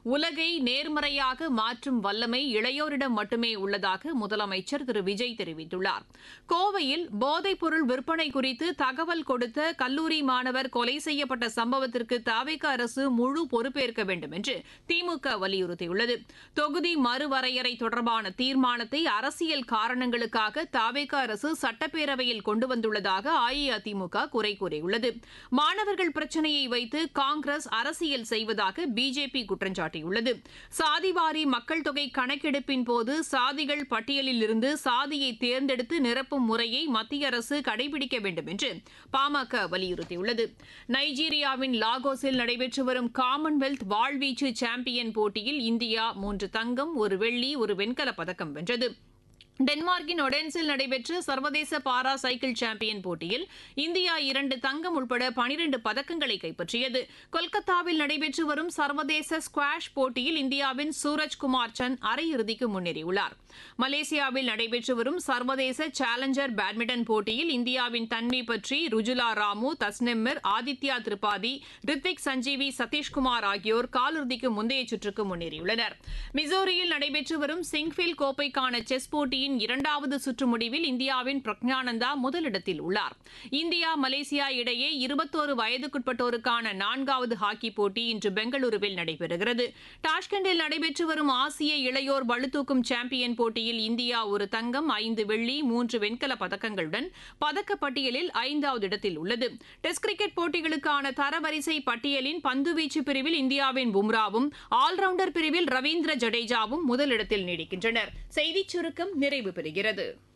உலகை நேர்மறையாக மாற்றும் வல்லமை இளையோரிடம் மட்டுமே உள்ளதாக முதலமைச்சர் திரு விஜய் தெரிவித்துள்ளார் கோவையில் போதைப்பொருள் விற்பனை குறித்து தகவல் கொடுத்த கல்லூரி மாணவர் கொலை செய்யப்பட்ட சம்பவத்திற்கு தாவேக அரசு முழு பொறுப்பேற்க வேண்டும் என்று திமுக வலியுறுத்தியுள்ளது தொகுதி மறுவரையறை தொடர்பான தீர்மானத்தை அரசியல் காரணங்களுக்காக தாவேக அரசு சட்டப்பேரவையில் கொண்டு வந்துள்ளதாக அஇஅதிமுக குறை கூறியுள்ளது மாணவர்கள் பிரச்சினையை வைத்து காங்கிரஸ் அரசியல் செய்வதாக பிஜேபி குற்றம் சாட்டியுள்ளது சாதிவாரி மக்கள் தொகை கணக்கெடுப்பின் போது சாதிகள் பட்டியலில் இருந்து சாதியை தேர்ந்தெடுத்து நிரப்பும் முறையை மத்திய அரசு கடைபிடிக்க வேண்டும் என்று பாமக வலியுறுத்தியுள்ளது நைஜீரியாவின் லாகோஸில் நடைபெற்று வரும் காமன்வெல்த் வாழ்வீச்சு சாம்பியன் போட்டியில் இந்தியா மூன்று தங்கம் ஒரு வெள்ளி ஒரு வெண்கலப் பதக்கம் வென்றது டென்மார்க்கின் ஒடென்ஸில் நடைபெற்ற சர்வதேச பாரா சைக்கிள் சாம்பியன் போட்டியில் இந்தியா இரண்டு தங்கம் உட்பட பனிரண்டு பதக்கங்களை கைப்பற்றியது கொல்கத்தாவில் நடைபெற்று வரும் சர்வதேச ஸ்குவாஷ் போட்டியில் இந்தியாவின் சூரஜ் குமார் சந்த் அரையிறுதிக்கு முன்னேறியுள்ளார் மலேசியாவில் நடைபெற்று வரும் சர்வதேச சேலஞ்சர் பேட்மிண்டன் போட்டியில் இந்தியாவின் தன்வி பற்றி ருஜுலா ராமு தஸ்னிமிர் ஆதித்யா திரிபாதி ரித்விக் சஞ்சீவி சதீஷ்குமார் ஆகியோர் காலிறுதிக்கு முந்தைய சுற்றுக்கு முன்னேறியுள்ளனர் மிசோரியில் நடைபெற்று வரும் சிங்ஃபில் கோப்பைக்கான செஸ் போட்டியின் இரண்டாவது சுற்று முடிவில் இந்தியாவின் பிரக்ஞானந்தா முதலிடத்தில் உள்ளார் இந்தியா மலேசியா இடையே இருபத்தோரு வயதுக்குட்பட்டோருக்கான நான்காவது ஹாக்கி போட்டி இன்று பெங்களூருவில் நடைபெறுகிறது டாஷ்கண்டில் நடைபெற்று வரும் ஆசிய இளையோர் பளுதூக்கும் சாம்பியன் போட்டியில் இந்தியா ஒரு தங்கம் ஐந்து வெள்ளி மூன்று வெண்கல பதக்கங்களுடன் பதக்கப்பட்டியலில் ஐந்தாவது இடத்தில் உள்ளது டெஸ்ட் கிரிக்கெட் போட்டிகளுக்கான தரவரிசை பட்டியலின் பந்துவீச்சு பிரிவில் இந்தியாவின் பும்ராவும் ஆல்ரவுண்டர் பிரிவில் ரவீந்திர ஜடேஜாவும் முதலிடத்தில் நீடிக்கின்றனர் செய்திச் சுருக்கம் நிறைவு பெறுகிறது